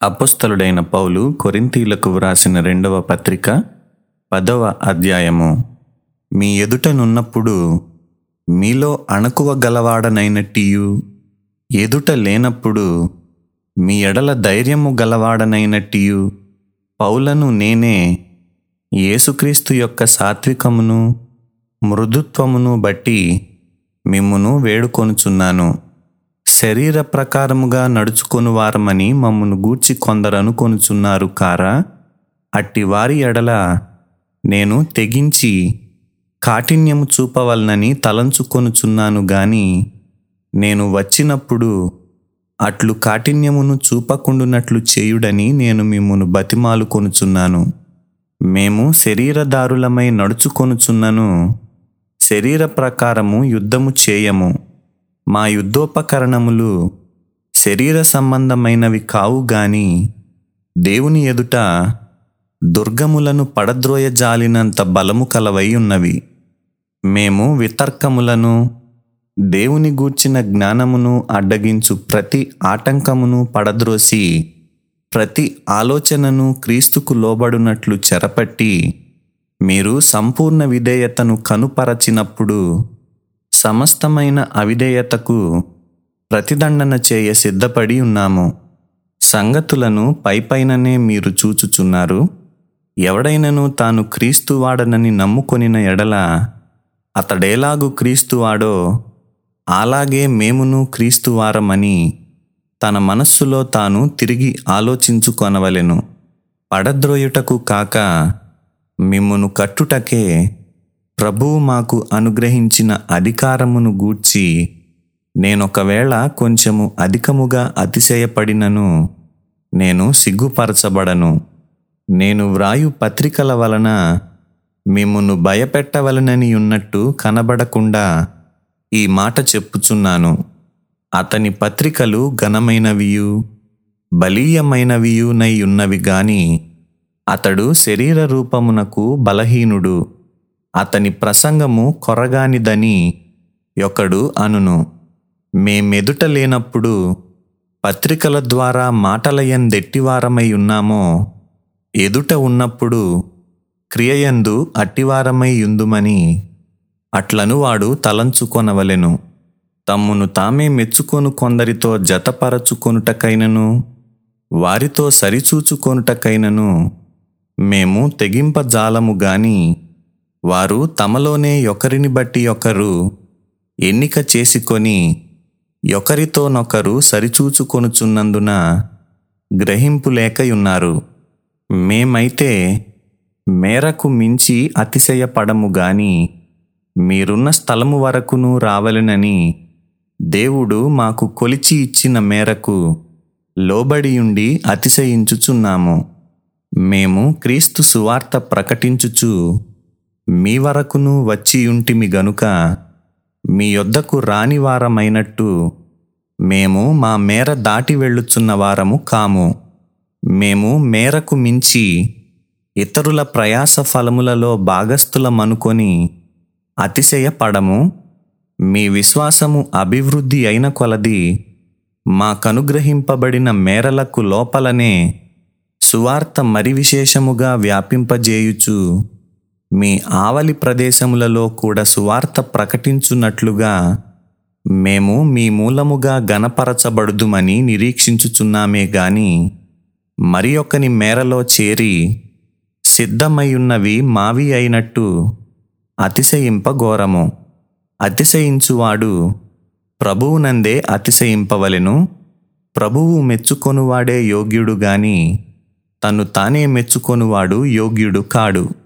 అపుస్తలుడైన పౌలు కొరింథీలకు వ్రాసిన రెండవ పత్రిక పదవ అధ్యాయము మీ ఎదుటనున్నప్పుడు మీలో అణకువ గలవాడనైనట్టియు ఎదుట లేనప్పుడు మీ ఎడల ధైర్యము గలవాడనైనట్టియు పౌలను నేనే యేసుక్రీస్తు యొక్క సాత్వికమును మృదుత్వమును బట్టి మిమ్మును వేడుకొనుచున్నాను శరీర ప్రకారముగా నడుచుకొని వారమని మమ్మను గూర్చి కొందరు అనుకొనుచున్నారు కారా అట్టి వారి ఎడల నేను తెగించి కాఠిన్యము చూపవలనని తలంచుకొనుచున్నాను గాని నేను వచ్చినప్పుడు అట్లు కాఠిన్యమును చూపకుండునట్లు చేయుడని నేను మిమ్మును బతిమాలు కొనుచున్నాను మేము శరీరదారులమై నడుచుకొనుచున్నను శరీర ప్రకారము యుద్ధము చేయము మా యుద్ధోపకరణములు శరీర సంబంధమైనవి కావు గాని దేవుని ఎదుట దుర్గములను పడద్రోయజాలినంత బలము కలవై ఉన్నవి మేము వితర్కములను దేవుని గూర్చిన జ్ఞానమును అడ్డగించు ప్రతి ఆటంకమును పడద్రోసి ప్రతి ఆలోచనను క్రీస్తుకు లోబడునట్లు చెరపట్టి మీరు సంపూర్ణ విధేయతను కనుపరచినప్పుడు సమస్తమైన అవిధేయతకు ప్రతిదండన చేయ సిద్ధపడి ఉన్నాము సంగతులను పైపైననే మీరు చూచుచున్నారు ఎవడైనను తాను క్రీస్తు వాడనని నమ్ముకొనిన ఎడల అతడేలాగు క్రీస్తువాడో అలాగే మేమును క్రీస్తువారమని తన మనస్సులో తాను తిరిగి ఆలోచించుకొనవలెను పడద్రోయుటకు కాక మిమ్మును కట్టుటకే ప్రభువు మాకు అనుగ్రహించిన అధికారమును గూర్చి నేనొకవేళ కొంచెము అధికముగా అతిశయపడినను నేను సిగ్గుపరచబడను నేను వ్రాయు పత్రికల వలన మిమ్మును భయపెట్టవలనని ఉన్నట్టు కనబడకుండా ఈ మాట చెప్పుచున్నాను అతని పత్రికలు ఘనమైనవియు బలీయమైనవియునై ఉన్నవి గాని అతడు శరీర రూపమునకు బలహీనుడు అతని ప్రసంగము కొరగానిదని ఒకడు అనును మేమెదుట లేనప్పుడు పత్రికల ద్వారా మాటలయందెట్టివారమై ఉన్నామో ఎదుట ఉన్నప్పుడు క్రియయందు అట్టివారమై యుందుమని అట్లను వాడు తలంచుకొనవలెను తమ్మును తామే మెచ్చుకొను కొందరితో జతపరచుకొనుటకైనను వారితో సరిచూచుకొనుటకైనను మేము తెగింపజాలము గాని వారు తమలోనే ఒకరిని బట్టి ఒకరు ఎన్నిక చేసుకొని ఒకరితోనొకరు సరిచూచుకొనుచున్నందున గ్రహింపు లేకయున్నారు మేమైతే మేరకు మించి అతిశయపడము గాని మీరున్న స్థలము వరకును రావలెనని దేవుడు మాకు కొలిచి ఇచ్చిన మేరకు లోబడియుండి అతిశయించుచున్నాము మేము క్రీస్తు సువార్త ప్రకటించుచు మీ వరకును వచ్చియుంటిమి గనుక మీ యొద్దకు రాని వారమైనట్టు మేము మా మేర దాటి వెళ్ళుచున్న వారము కాము మేము మేరకు మించి ఇతరుల ప్రయాస ఫలములలో భాగస్థులమనుకొని అతిశయపడము మీ విశ్వాసము అభివృద్ధి అయిన కొలది మాకనుగ్రహింపబడిన మేరలకు లోపలనే సువార్త మరి విశేషముగా వ్యాపింపజేయుచు మీ ఆవలి ప్రదేశములలో కూడా సువార్త ప్రకటించున్నట్లుగా మేము మీ మూలముగా గనపరచబడుదుమని నిరీక్షించుచున్నామే గాని మరి ఒకని మేరలో చేరి సిద్ధమయ్యున్నవి మావి అయినట్టు అతిశయింపఘోరము అతిశయించువాడు ప్రభువునందే అతిశయింపవలెను ప్రభువు మెచ్చుకొనువాడే యోగ్యుడు గాని తను తానే మెచ్చుకొనువాడు యోగ్యుడు కాడు